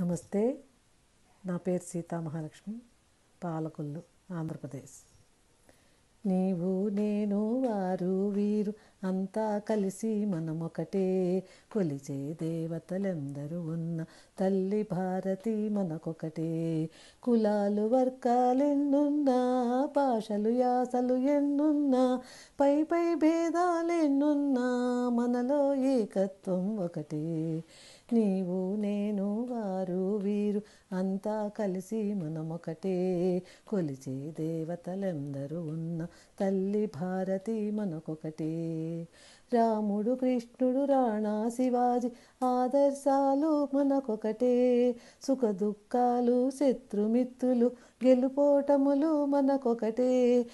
నమస్తే నా పేరు సీతా మహాలక్ష్మి పాలకొల్లు ఆంధ్రప్రదేశ్ నీవు నేను వారు వీరు అంతా కలిసి మనమొకటే కొలిచే దేవతలెందరూ ఉన్న తల్లి భారతి మనకొకటే కులాలు వర్గాలెన్నున్నా భాషలు యాసలు ఎన్నున్నా పై పై భేదాలెన్నున్నా మనలో ఏకత్వం ఒకటే నీవు నేను వారు వీరు అంతా కలిసి మనమొకటే కొలిచే దేవతలందరూ ఉన్న తల్లి భారతి మనకొకటే రాముడు కృష్ణుడు రాణా శివాజీ ఆదర్శాలు మనకొకటే సుఖ దుఃఖాలు శత్రుమిత్రులు గెలుపోటములు మనకొకటే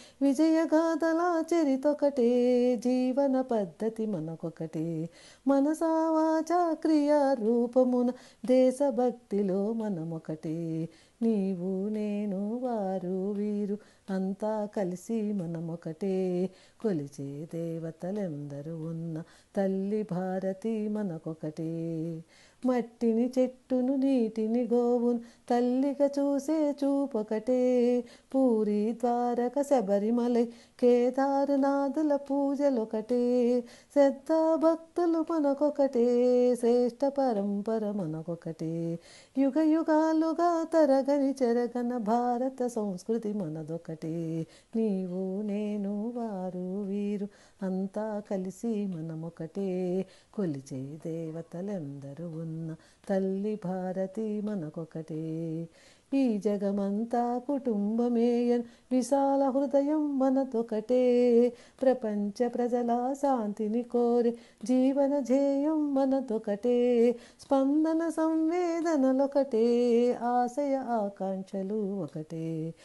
విజయగాథల చరితొకటే జీవన పద్ధతి మనకొకటే మనసా వాచ క్రియా రూపమున దేశభక్తిలో మనమొకటే నీవు నేను వారు వీరు అంతా కలిసి మనమొకటే కొలిచే దేవతలెందరూ ఉన్న తల్లి భారతి మనకొకటే మట్టిని చెట్టును నీటిని గోవును తల్లిగా చూసే చూపొకటే పూరి ద్వారక శబరిమలై కేదారనాథుల పూజలొకటే శ్రద్ధ భక్తులు మనకొకటే శ్రేష్ఠ పరంపర మనకొకటే యుగ యుగాలుగా తరగని చెరగన భారత సంస్కృతి మనదొకటే నీవు నేను వారు వీరు అంతా కలిసి మనమొకటే కొలిచే దేవతలెందరూ ఉన్న తల్లి భారతి మనకొకటే ఈ జగమంతా కుటుంబమేయన్ విశాల హృదయం మనతొకటే ప్రపంచ ప్రజల శాంతిని కోరి జీవన ధ్యేయం మనతొకటే స్పందన సంవేదనలొకటే ఆశయ ఆకాంక్షలు ఒకటే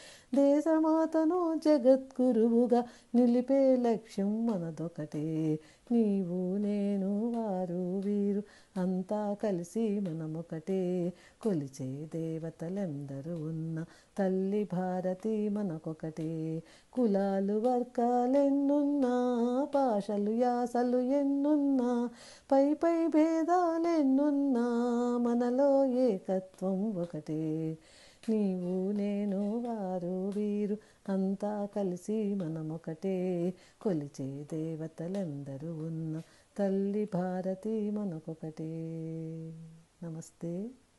దేశమాతను జగద్గురువుగా నిలిపే లక్ష్యం మనదొకటే నీవు నేను వారు వీరు అంతా కలిసి మనమొకటే కొలిచే దేవతలెందరూ ఉన్న తల్లి భారతి మనకొకటే కులాలు వర్గాలెన్నున్నా భాషలు యాసలు ఎన్నున్నా పై పై భేదాలెన్నున్నా మనలో ఏకత్వం ఒకటే నీవు నేను వారు వీరు అంతా కలిసి మనమొకటే కొలిచే దేవతలెందరూ ఉన్న తల్లి భారతి మనకొకటే నమస్తే